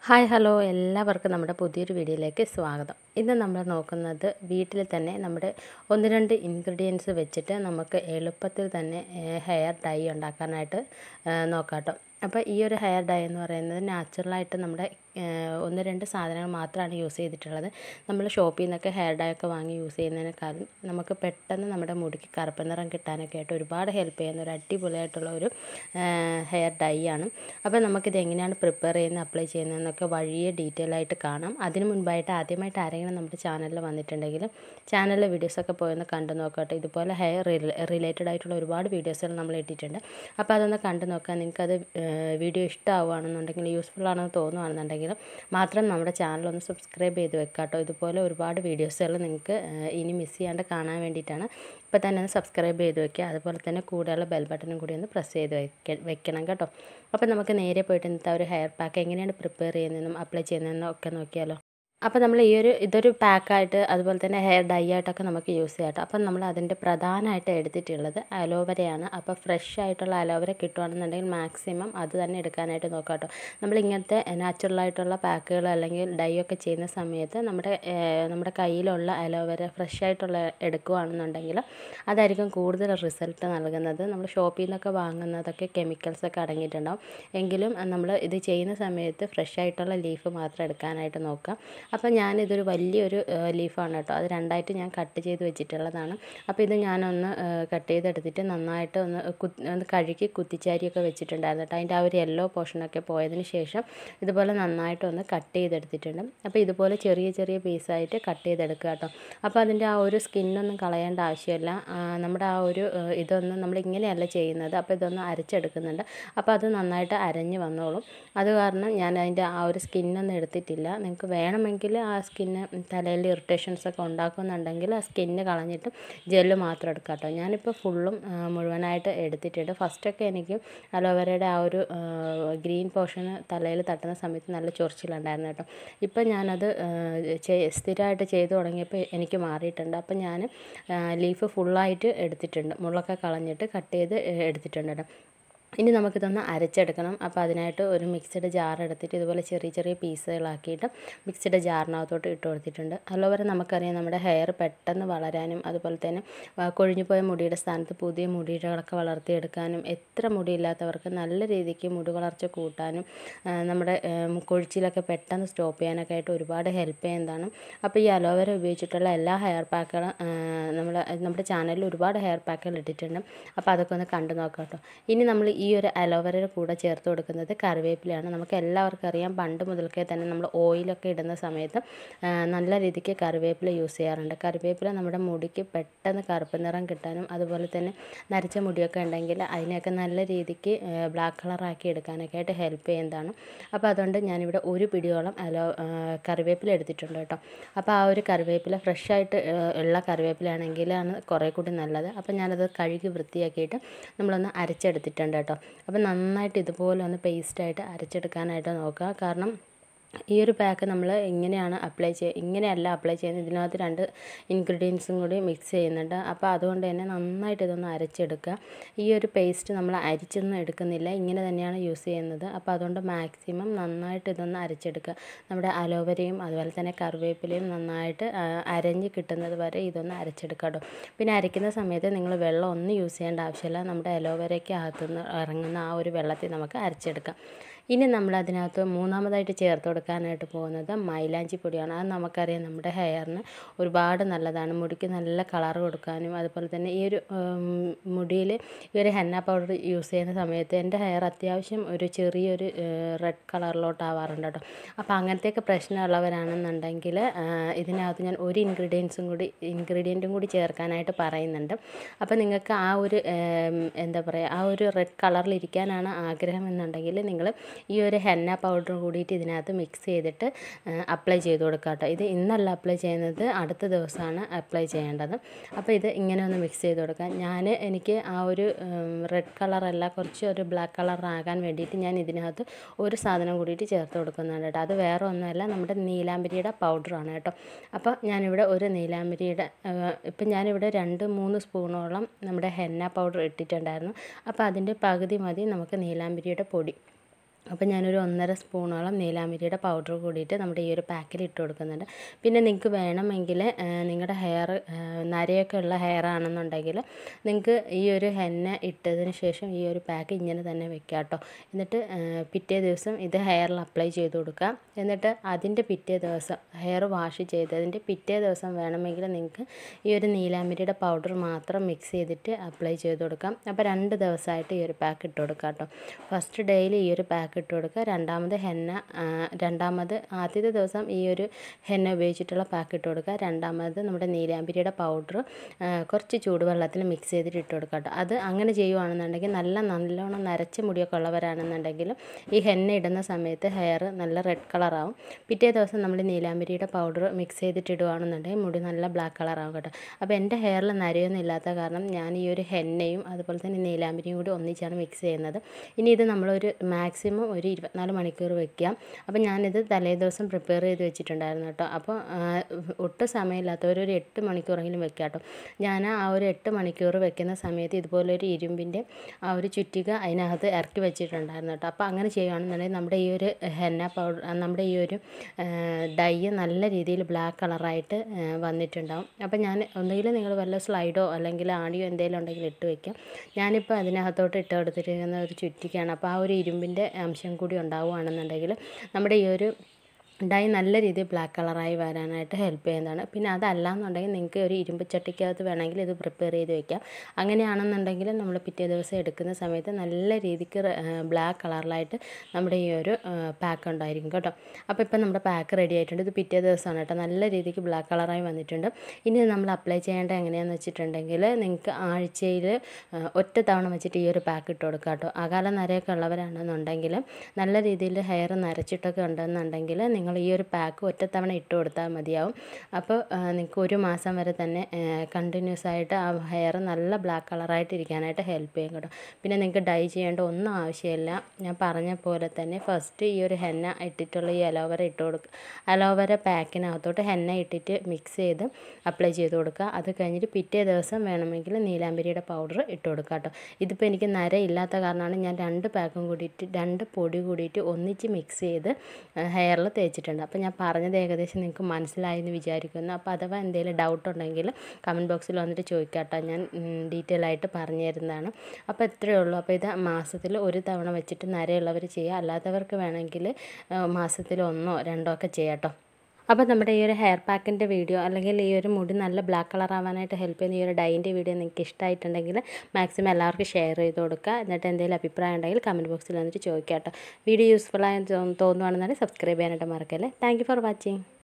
hi hello എല്ലാവർക്കും നമ്മുടെ പുതിയൊരു വീഡിയോയിലേക്ക് സ്വാഗതം ഇന്ന് നമ്മൾ നോക്കുന്നത് വീട്ടിൽ തന്നെ നമ്മുടെ ഒന്ന് രണ്ട് ഇൻഗ്രീഡിയൻസ് വെച്ചിട്ട് നമുക്ക് എളുപ്പത്തിൽ തന്നെ ഹെയർ ഡൈ ഉണ്ടാക്കാനായിട്ട് നോക്കാം കേട്ടോ അപ്പോൾ ഈ ഒരു ഹെയർ ഡൈ എന്ന് പറയുന്നത് നാച്ചുറലായിട്ട് നമ്മുടെ ഒന്ന് രണ്ട് സാധനങ്ങൾ മാത്രമാണ് യൂസ് ചെയ്തിട്ടുള്ളത് നമ്മൾ ഷോപ്പിൽ നിന്നൊക്കെ ഹെയർ ഡൈ ഒക്കെ വാങ്ങി യൂസ് ചെയ്യുന്നതിനേക്കാളും നമുക്ക് പെട്ടെന്ന് നമ്മുടെ മുടിക്ക് കറുപ്പ് നിറം കിട്ടാനൊക്കെ ആയിട്ട് ഒരുപാട് ഹെൽപ്പ് ചെയ്യുന്ന ഒരു അടിപൊളിയായിട്ടുള്ള ഒരു ഹെയർ ഡൈ ആണ് അപ്പോൾ നമുക്കിത് എങ്ങനെയാണ് പ്രിപ്പയർ ചെയ്യുന്നത് അപ്ലൈ ചെയ്യുന്നതെന്നൊക്കെ വഴിയെ ഡീറ്റെയിൽ ആയിട്ട് കാണാം അതിന് മുൻപായിട്ട് ആദ്യമായിട്ട് ആരെങ്കിലും നമ്മുടെ ചാനലിൽ വന്നിട്ടുണ്ടെങ്കിൽ ചാനലിലെ വീഡിയോസൊക്കെ പോയൊന്ന് കണ്ടു നോക്കട്ടെ ഇതുപോലെ ഹെയർ റിലേറ്റഡ് ആയിട്ടുള്ള ഒരുപാട് വീഡിയോസുകൾ നമ്മൾ ഇട്ടിട്ടുണ്ട് അപ്പോൾ അതൊന്ന് കണ്ടു നോക്കാം നിങ്ങൾക്കത് വീഡിയോ ഇഷ്ടമാവുകയാണെന്നുണ്ടെങ്കിൽ യൂസ്ഫുൾ ആണെന്ന് തോന്നുകയാണെന്നുണ്ടെങ്കിൽ മാത്രം നമ്മുടെ ചാനൽ ഒന്ന് സബ്സ്ക്രൈബ് ചെയ്ത് വെക്കാം കേട്ടോ ഇതുപോലെ ഒരുപാട് വീഡിയോസുകൾ നിങ്ങൾക്ക് ഇനി മിസ് ചെയ്യാണ്ട് കാണാൻ വേണ്ടിയിട്ടാണ് ഇപ്പോൾ തന്നെ ഒന്ന് സബ്സ്ക്രൈബ് ചെയ്ത് വെക്കുക അതുപോലെ തന്നെ കൂടെയുള്ള ബെൽ ബട്ടണും കൂടി ഒന്ന് പ്രസ് ചെയ്ത് വെക്ക വെക്കണം കേട്ടോ അപ്പോൾ നമുക്ക് നേരെ പോയിട്ട് ഇന്നത്തെ ഒരു ഹെയർ പാക്ക് എങ്ങനെയാണ് പ്രിപ്പയർ ചെയ്യുന്നതെന്നും അപ്ലൈ ചെയ്യുന്നതെന്നും ഒക്കെ നോക്കിയാലോ അപ്പോൾ നമ്മൾ ഈ ഒരു ഇതൊരു പാക്കായിട്ട് അതുപോലെ തന്നെ ഹെയർ ഡൈ ആയിട്ടൊക്കെ നമുക്ക് യൂസ് ചെയ്യാം കേട്ടോ അപ്പം നമ്മൾ അതിൻ്റെ പ്രധാനമായിട്ട് എടുത്തിട്ടുള്ളത് അലോവരയാണ് അപ്പോൾ ഫ്രഷ് ആയിട്ടുള്ള അലോവര കിട്ടുകയാണെന്നുണ്ടെങ്കിൽ മാക്സിമം അത് തന്നെ എടുക്കാനായിട്ട് നോക്കാം കേട്ടോ നമ്മൾ ഇങ്ങനത്തെ നാച്ചുറൽ ആയിട്ടുള്ള പാക്കുകൾ അല്ലെങ്കിൽ ഡൈ ഒക്കെ ചെയ്യുന്ന സമയത്ത് നമ്മുടെ നമ്മുടെ കയ്യിലുള്ള അലോവര ഫ്രഷ് ആയിട്ടുള്ള എടുക്കുകയാണെന്നുണ്ടെങ്കിൽ അതായിരിക്കും കൂടുതൽ റിസൾട്ട് നൽകുന്നത് നമ്മൾ ഷോപ്പിൽ നിന്നൊക്കെ വാങ്ങുന്നതൊക്കെ കെമിക്കൽസ് ഒക്കെ അടങ്ങിയിട്ടുണ്ടാവും എങ്കിലും നമ്മൾ ഇത് ചെയ്യുന്ന സമയത്ത് ഫ്രഷ് ആയിട്ടുള്ള ലീഫ് മാത്രം എടുക്കാനായിട്ട് നോക്കാം അപ്പോൾ ഞാനിതൊരു വലിയൊരു ലീഫാണ് കേട്ടോ അത് രണ്ടായിട്ട് ഞാൻ കട്ട് ചെയ്ത് വെച്ചിട്ടുള്ളതാണ് അപ്പോൾ ഇത് ഞാനൊന്ന് കട്ട് ചെയ്തെടുത്തിട്ട് നന്നായിട്ട് ഒന്ന് ഒന്ന് കഴുകി കുത്തിച്ചാരിയൊക്കെ വെച്ചിട്ടുണ്ടായിരുന്നു കേട്ടോ അതിൻ്റെ ആ ഒരു യെല്ലോ പോർഷനൊക്കെ പോയതിന് ശേഷം ഇതുപോലെ നന്നായിട്ടൊന്ന് കട്ട് ചെയ്തെടുത്തിട്ടുണ്ട് അപ്പോൾ ഇതുപോലെ ചെറിയ ചെറിയ പീസായിട്ട് കട്ട് ചെയ്തെടുക്കുക കേട്ടോ അപ്പോൾ അതിൻ്റെ ആ ഒരു സ്കിന്നൊന്നും കളയേണ്ട ആവശ്യമില്ല നമ്മുടെ ആ ഒരു ഇതൊന്നും നമ്മൾ ഇങ്ങനെയല്ല ചെയ്യുന്നത് അപ്പോൾ ഇതൊന്ന് അരച്ചെടുക്കുന്നുണ്ട് അപ്പോൾ അത് നന്നായിട്ട് അരഞ്ഞ് വന്നോളും അത് കാരണം ഞാൻ അതിൻ്റെ ആ ഒരു സ്കിന്നൊന്നും എടുത്തിട്ടില്ല നിങ്ങൾക്ക് വേണമെങ്കിൽ ആ സ്കിന്ന് തലയിൽ ഇറിറ്റേഷൻസ് ഒക്കെ ഉണ്ടാക്കുന്നുണ്ടെങ്കിൽ ആ സ്കിന്ന് കളഞ്ഞിട്ട് ജെല്ല് മാത്രം എടുക്കാം കേട്ടോ ഞാനിപ്പോൾ ഫുള്ളും മുഴുവനായിട്ട് എടുത്തിട്ടുണ്ട് ഫസ്റ്റൊക്കെ എനിക്ക് അലോവേരയുടെ ആ ഒരു ഗ്രീൻ പോർഷൻ തലയിൽ തട്ടുന്ന സമയത്ത് നല്ല ചൊറിച്ചിലുണ്ടായിരുന്നു കേട്ടോ ഇപ്പം ഞാനത് സ്ഥിരമായിട്ട് ചെയ്തു തുടങ്ങിയപ്പോൾ എനിക്ക് മാറിയിട്ടുണ്ട് അപ്പം ഞാൻ ലീഫ് ഫുള്ളായിട്ട് എടുത്തിട്ടുണ്ട് മുള്ളൊക്കെ കളഞ്ഞിട്ട് കട്ട് ചെയ്ത് എടുത്തിട്ടുണ്ട് കേട്ടോ ഇനി നമുക്കിതൊന്ന് അരച്ചെടുക്കണം അപ്പോൾ അതിനായിട്ട് ഒരു മിക്സഡ് ജാർ എടുത്തിട്ട് ഇതുപോലെ ചെറിയ ചെറിയ പീസുകളാക്കിയിട്ട് മിക്സഡ് ജാറിനകത്തോട്ട് ഇട്ട് കൊടുത്തിട്ടുണ്ട് അലോവര നമുക്കറിയാം നമ്മുടെ ഹെയർ പെട്ടെന്ന് വളരാനും അതുപോലെ തന്നെ കൊഴിഞ്ഞു പോയ മുടിയുടെ സ്ഥാനത്ത് പുതിയ മുടികളൊക്കെ വളർത്തിയെടുക്കാനും എത്ര മുടിയില്ലാത്തവർക്ക് നല്ല രീതിക്ക് മുടി വളർച്ച കൂട്ടാനും നമ്മുടെ കൊഴിച്ചിലൊക്കെ പെട്ടെന്ന് സ്റ്റോപ്പ് ചെയ്യാനൊക്കെ ആയിട്ട് ഒരുപാട് ഹെൽപ്പ് ചെയ്യുന്നതാണ് അപ്പോൾ ഈ അലോവര ഉപയോഗിച്ചിട്ടുള്ള എല്ലാ ഹെയർ പാക്കുകളും നമ്മൾ നമ്മുടെ ചാനലിൽ ഒരുപാട് ഹെയർ പാക്കുകൾ ഇട്ടിട്ടുണ്ട് അപ്പോൾ അതൊക്കെ ഒന്ന് കണ്ടു നോക്കാം കേട്ടോ ഇനി നമ്മൾ ഈ ഒരു അലോവരയുടെ കൂടെ ചേർത്ത് കൊടുക്കുന്നത് കറിവേപ്പിലയാണ് നമുക്ക് എല്ലാവർക്കും അറിയാം പണ്ട് മുതൽക്കേ തന്നെ നമ്മൾ ഓയിലൊക്കെ ഇടുന്ന സമയത്ത് നല്ല രീതിക്ക് കറിവേപ്പില യൂസ് ചെയ്യാറുണ്ട് കറിവേപ്പില നമ്മുടെ മുടിക്ക് പെട്ടെന്ന് കറുപ്പ് നിറം കിട്ടാനും അതുപോലെ തന്നെ നരച്ച മുടിയൊക്കെ ഉണ്ടെങ്കിൽ അതിനെയൊക്കെ നല്ല രീതിക്ക് ബ്ലാക്ക് കളറാക്കി എടുക്കാനൊക്കെ ആയിട്ട് ഹെൽപ്പ് ചെയ്യുന്നതാണ് അപ്പോൾ അതുകൊണ്ട് ഞാനിവിടെ ഒരു പിടിയോളം അലോ കറിവേപ്പില എടുത്തിട്ടുണ്ട് കേട്ടോ അപ്പോൾ ആ ഒരു കറിവേപ്പില ഫ്രഷായിട്ട് ഉള്ള കറിവേപ്പിലയാണെങ്കിലാണ് കുറേ കൂടി നല്ലത് അപ്പോൾ ഞാനത് കഴുകി വൃത്തിയാക്കിയിട്ട് നമ്മളൊന്ന് അരച്ചെടുത്തിട്ടുണ്ട് കേട്ടോ അപ്പോൾ നന്നായിട്ട് ഇതുപോലെ ഒന്ന് പേസ്റ്റായിട്ട് അരച്ചെടുക്കാനായിട്ട് നോക്കുക കാരണം ഈ ഒരു പാക്ക് നമ്മൾ ഇങ്ങനെയാണ് അപ്ലൈ ചെയ്യുക ഇങ്ങനെയല്ല അപ്ലൈ ചെയ്യുന്നത് ഇതിനകത്ത് രണ്ട് ഇൻഗ്രീഡിയൻസും കൂടി മിക്സ് ചെയ്യുന്നുണ്ട് അപ്പോൾ അതുകൊണ്ട് തന്നെ നന്നായിട്ട് ഇതൊന്ന് അരച്ചെടുക്കുക ഈ ഒരു പേസ്റ്റ് നമ്മൾ അരിച്ചൊന്നും എടുക്കുന്നില്ല ഇങ്ങനെ തന്നെയാണ് യൂസ് ചെയ്യുന്നത് അപ്പോൾ അതുകൊണ്ട് മാക്സിമം നന്നായിട്ട് ഇതൊന്ന് അരച്ചെടുക്കുക നമ്മുടെ അലോവരയും അതുപോലെ തന്നെ കറിവേപ്പിലയും നന്നായിട്ട് അരഞ്ഞ് കിട്ടുന്നത് വരെ ഇതൊന്ന് അരച്ചെടുക്കുക കേട്ടോ പിന്നെ അരയ്ക്കുന്ന സമയത്ത് നിങ്ങൾ വെള്ളം ഒന്നും യൂസ് ചെയ്യേണ്ട ആവശ്യമില്ല നമ്മുടെ അലോവരയ്ക്ക് അകത്തുനിന്ന് ഇറങ്ങുന്ന ആ ഒരു വെള്ളത്തിൽ നമുക്ക് അരച്ചെടുക്കാം ഇനി നമ്മൾ അതിനകത്ത് മൂന്നാമതായിട്ട് ചേർത്ത് കൊടുക്കാനായിട്ട് പോകുന്നത് മൈലാഞ്ചി പൊടിയാണ് അത് നമുക്കറിയാം നമ്മുടെ ഹെയറിന് ഒരുപാട് നല്ലതാണ് മുടിക്ക് നല്ല കളർ കൊടുക്കാനും അതുപോലെ തന്നെ ഈ ഒരു മുടിയിൽ ഈ ഒരു ഹെന്ന പൗഡർ യൂസ് ചെയ്യുന്ന സമയത്ത് എൻ്റെ ഹെയർ അത്യാവശ്യം ഒരു ചെറിയൊരു റെഡ് കളറിലോട്ട് ആവാറുണ്ട് കേട്ടോ അപ്പോൾ അങ്ങനത്തെയൊക്കെ പ്രശ്നമുള്ളവരാണെന്നുണ്ടെങ്കിൽ ഇതിനകത്ത് ഞാൻ ഒരു ഇൻഗ്രീഡിയൻസും കൂടി ഇൻഗ്രീഡിയൻറ്റും കൂടി ചേർക്കാനായിട്ട് പറയുന്നുണ്ട് അപ്പോൾ നിങ്ങൾക്ക് ആ ഒരു എന്താ പറയുക ആ ഒരു റെഡ് കളറിൽ ഇരിക്കാനാണ് ആഗ്രഹം എന്നുണ്ടെങ്കിൽ നിങ്ങൾ ഈ ഒരു ഹെന്ന പൗഡർ കൂടിയിട്ട് ഇതിനകത്ത് മിക്സ് ചെയ്തിട്ട് അപ്ലൈ ചെയ്ത് കൊടുക്കുക കേട്ടോ ഇത് ഇന്നല്ല അപ്ലൈ ചെയ്യുന്നത് അടുത്ത ദിവസമാണ് അപ്ലൈ ചെയ്യേണ്ടത് അപ്പോൾ ഇത് ഇങ്ങനെ ഒന്ന് മിക്സ് ചെയ്ത് കൊടുക്കാം ഞാൻ എനിക്ക് ആ ഒരു റെഡ് കളറല്ല കുറച്ച് ഒരു ബ്ലാക്ക് കളർ ആകാൻ വേണ്ടിയിട്ട് ഞാൻ ഇതിനകത്ത് ഒരു സാധനം കൂടിയിട്ട് ചേർത്ത് കൊടുക്കുന്നുണ്ട് കേട്ടോ അത് വേറെ ഒന്നുമല്ല നമ്മുടെ നീലാമ്പരിയുടെ പൗഡറാണ് കേട്ടോ അപ്പോൾ ഞാനിവിടെ ഒരു നീലാമ്പരിയുടെ ഇപ്പം ഞാനിവിടെ രണ്ട് മൂന്ന് സ്പൂണോളം നമ്മുടെ ഹെന്ന പൗഡർ ഇട്ടിട്ടുണ്ടായിരുന്നു അപ്പോൾ അതിൻ്റെ പകുതി മതി നമുക്ക് നീലാമ്പരിയുടെ പൊടി അപ്പോൾ ഞാനൊരു ഒന്നര സ്പൂണോളം നീലാമിരിയുടെ പൗഡർ കൂടിയിട്ട് നമ്മുടെ ഈ ഒരു പാക്കിൽ ഇട്ട് കൊടുക്കുന്നുണ്ട് പിന്നെ നിങ്ങൾക്ക് വേണമെങ്കിൽ നിങ്ങളുടെ ഹെയർ നരയൊക്കെ ഉള്ള ഹെയർ ആണെന്നുണ്ടെങ്കിൽ നിങ്ങൾക്ക് ഈ ഒരു ഹെന്ന ഇട്ടതിന് ശേഷം ഈ ഒരു പാക്ക് ഇങ്ങനെ തന്നെ വെക്കാം കേട്ടോ എന്നിട്ട് പിറ്റേ ദിവസം ഇത് ഹെയറിൽ അപ്ലൈ ചെയ്ത് കൊടുക്കുക എന്നിട്ട് അതിൻ്റെ പിറ്റേ ദിവസം ഹെയർ വാഷ് ചെയ്തതിൻ്റെ പിറ്റേ ദിവസം വേണമെങ്കിൽ നിങ്ങൾക്ക് ഈ ഒരു നീലാമിരിയുടെ പൗഡർ മാത്രം മിക്സ് ചെയ്തിട്ട് അപ്ലൈ ചെയ്ത് കൊടുക്കാം അപ്പോൾ രണ്ട് ദിവസമായിട്ട് ഈ ഒരു പാക്ക് ഇട്ട് കൊടുക്കാം കേട്ടോ ഫസ്റ്റ് ഡേയിൽ ഈ ഒരു പാക്ക് ഇട്ട് കൊടുക്കുക രണ്ടാമത് ഹെന്ന രണ്ടാമത് ആദ്യത്തെ ദിവസം ഈ ഒരു ഹെന്ന ഉപയോഗിച്ചിട്ടുള്ള പാക്ക് ഇട്ട് കൊടുക്കുക രണ്ടാമത് നമ്മുടെ നീലാംബരിയുടെ പൗഡർ കുറച്ച് ചൂടുവെള്ളത്തിൽ മിക്സ് ചെയ്തിട്ട് ഇട്ട് കൊടുക്കുക കേട്ടോ അത് അങ്ങനെ ചെയ്യുവാണെന്നുണ്ടെങ്കിൽ നല്ല നല്ലോണം നരച്ച മുടിയൊക്കെ ഉള്ളവരാണെന്നുണ്ടെങ്കിൽ ഈ ഹെന്ന ഇടുന്ന സമയത്ത് ഹെയർ നല്ല റെഡ് കളറാവും പിറ്റേ ദിവസം നമ്മൾ നീലാംബരിയുടെ പൗഡർ മിക്സ് ചെയ്തിട്ട് ഇടുവാണെന്നുണ്ടെങ്കിൽ മുടി നല്ല ബ്ലാക്ക് കളറാവും കേട്ടോ അപ്പോൾ എൻ്റെ ഹെയറിൽ നരയൊന്നും ഇല്ലാത്ത കാരണം ഞാൻ ഈ ഒരു ഹെന്നയും അതുപോലെ തന്നെ നീലാംബരിയും കൂടി ഒന്നിച്ചാണ് മിക്സ് ചെയ്യുന്നത് ഇനി ഇത് നമ്മളൊരു മാക്സിമം ഒരു ഇരുപത്തിനാല് മണിക്കൂർ വെക്കാം അപ്പോൾ ഞാനിത് തലേ ദിവസം പ്രിപ്പയർ ചെയ്ത് വെച്ചിട്ടുണ്ടായിരുന്നു കേട്ടോ അപ്പോൾ ഒട്ടും സമയമില്ലാത്തവർ ഒരു എട്ട് മണിക്കൂറെങ്കിലും വെക്കാം കേട്ടോ ഞാൻ ആ ഒരു എട്ട് മണിക്കൂർ വെക്കുന്ന സമയത്ത് ഇതുപോലെ ഒരു ഇരുമ്പിൻ്റെ ആ ഒരു ചുറ്റിക അതിനകത്ത് ഇറക്കി വെച്ചിട്ടുണ്ടായിരുന്നു കേട്ടോ അപ്പോൾ അങ്ങനെ ചെയ്യുകയാണെന്നുണ്ടെങ്കിൽ നമ്മുടെ ഈ ഒരു ഹെന്ന പൗഡർ നമ്മുടെ ഈ ഒരു ഡൈ നല്ല രീതിയിൽ ബ്ലാക്ക് കളറായിട്ട് വന്നിട്ടുണ്ടാവും അപ്പോൾ ഞാൻ ഒന്നുകിൽ നിങ്ങൾ വല്ല സ്ലൈഡോ അല്ലെങ്കിൽ ആണിയോ എന്തെങ്കിലും ഉണ്ടെങ്കിൽ ഇട്ട് വെക്കാം ഞാനിപ്പോൾ അതിനകത്തോട്ട് ഇട്ട് കൊടുത്തിരിക്കുന്ന ഒരു ചുറ്റിക്കാണ് അപ്പോൾ ആ ഒരു ഇരുമ്പിൻ്റെ അംശം കൂടി ഉണ്ടാവുകയാണെന്നുണ്ടെങ്കിൽ നമ്മുടെ ഈ ഒരു ഡൈ നല്ല രീതിയിൽ ബ്ലാക്ക് കളറായി വരാനായിട്ട് ഹെൽപ്പ് ചെയ്യുന്നതാണ് പിന്നെ അതല്ല എന്നുണ്ടെങ്കിൽ നിങ്ങൾക്ക് ഒരു ഇരുമ്പ് ചട്ടിക്കകത്ത് വേണമെങ്കിൽ ഇത് പ്രിപ്പയർ ചെയ്ത് വെക്കാം അങ്ങനെയാണെന്നുണ്ടെങ്കിൽ നമ്മൾ പിറ്റേ ദിവസം എടുക്കുന്ന സമയത്ത് നല്ല രീതിക്ക് ബ്ലാക്ക് കളറിലായിട്ട് നമ്മുടെ ഈ ഒരു പാക്ക് ഉണ്ടായിരിക്കും കേട്ടോ അപ്പോൾ ഇപ്പം നമ്മുടെ പാക്ക് റെഡി ആയിട്ടുണ്ട് ഇത് പിറ്റേ ദിവസമാണ് കേട്ടോ നല്ല രീതിക്ക് ബ്ലാക്ക് കളറായി വന്നിട്ടുണ്ട് ഇനി നമ്മൾ അപ്ലൈ ചെയ്യേണ്ടത് എങ്ങനെയാണെന്ന് വെച്ചിട്ടുണ്ടെങ്കിൽ നിങ്ങൾക്ക് ആഴ്ചയിൽ ഒറ്റ തവണ വെച്ചിട്ട് ഈ ഒരു പാക്ക് ഇട്ട് കൊടുക്കുക കേട്ടോ അകാല നരയൊക്കെ ഉള്ളവരാണെന്നുണ്ടെങ്കിൽ നല്ല രീതിയിൽ ഹെയർ നരച്ചിട്ടൊക്കെ ഉണ്ടെന്നുണ്ടെങ്കിൽ നിങ്ങൾ ഈ ഒരു പാക്ക് ഒറ്റത്തവണ ഇട്ട് കൊടുത്താൽ മതിയാവും അപ്പോൾ നിങ്ങൾക്ക് ഒരു മാസം വരെ തന്നെ കണ്ടിന്യൂസ് ആയിട്ട് ആ ഹെയർ നല്ല ബ്ലാക്ക് കളറായിട്ട് ഇരിക്കാനായിട്ട് ഹെൽപ്പ് ചെയ്യും കേട്ടോ പിന്നെ നിങ്ങൾക്ക് ഡൈ ചെയ്യേണ്ട ഒന്നും ആവശ്യമില്ല ഞാൻ പറഞ്ഞ പോലെ തന്നെ ഫസ്റ്റ് ഈ ഒരു ഹെന്ന ഇട്ടിട്ടുള്ള ഈ അലോവര ഇട്ട് കൊടുക്കുക അലോവര പാക്കിനകത്തോട്ട് ഹെന്ന ഇട്ടിട്ട് മിക്സ് ചെയ്ത് അപ്ലൈ ചെയ്ത് കൊടുക്കുക അത് കഴിഞ്ഞിട്ട് പിറ്റേ ദിവസം വേണമെങ്കിൽ നീലാംബരിയുടെ പൗഡർ ഇട്ട് കൊടുക്കുക കേട്ടോ ഇതിപ്പോൾ എനിക്ക് നര ഇല്ലാത്ത കാരണമാണ് ഞാൻ രണ്ട് പാക്കും കൂടിയിട്ട് രണ്ട് പൊടി കൂടിയിട്ട് ഒന്നിച്ച് മിക്സ് ചെയ്ത് ഹെയറിൽ തേച്ചിട്ടുണ്ട് അപ്പോൾ ഞാൻ പറഞ്ഞത് ഏകദേശം നിങ്ങൾക്ക് മനസ്സിലായി എന്ന് വിചാരിക്കുന്നു അപ്പോൾ അഥവാ എന്തെങ്കിലും ഡൗട്ട് ഉണ്ടെങ്കിൽ കമൻറ്റ് ബോക്സിൽ വന്നിട്ട് ചോദിക്കാട്ടോ ഞാൻ ഡീറ്റെയിൽ ആയിട്ട് പറഞ്ഞു തരുന്നതാണ് അപ്പോൾ ഇത്രയേ ഉള്ളൂ അപ്പോൾ ഇത് മാസത്തിൽ ഒരു തവണ വെച്ചിട്ട് നരയുള്ളവർ ചെയ്യുക അല്ലാത്തവർക്ക് വേണമെങ്കിൽ മാസത്തിൽ ഒന്നോ രണ്ടോ ഒക്കെ ചെയ്യാം കേട്ടോ അപ്പോൾ നമ്മുടെ ഈ ഒരു ഹെയർ പാക്കിൻ്റെ വീഡിയോ അല്ലെങ്കിൽ ഈ ഒരു മുടി നല്ല ബ്ലാക്ക് കളർ ആവാനായിട്ട് ഹെൽപ്പ് ചെയ്യുന്ന ഈ ഒരു ഡൈൻ്റെ വീഡിയോ നിങ്ങൾക്ക് ഇഷ്ടമായിട്ടുണ്ടെങ്കിൽ മാക്സിമം എല്ലാവർക്കും ഷെയർ ചെയ്ത് കൊടുക്കുക എന്നിട്ട് എന്തെങ്കിലും അഭിപ്രായം ഉണ്ടെങ്കിൽ കമൻറ്റ് ബോക്സിൽ വന്നിട്ട് ചോദിക്കാം കേട്ടോ വീഡിയോ യൂസ്ഫുൾ ആയി തോന്നുവാണെന്നുണ്ടെങ്കിൽ സബ്സ്ക്രൈബ് ചെയ്യാനായിട്ട് മറക്കല്ലേ താങ്ക് ഫോർ വാച്ചിങ്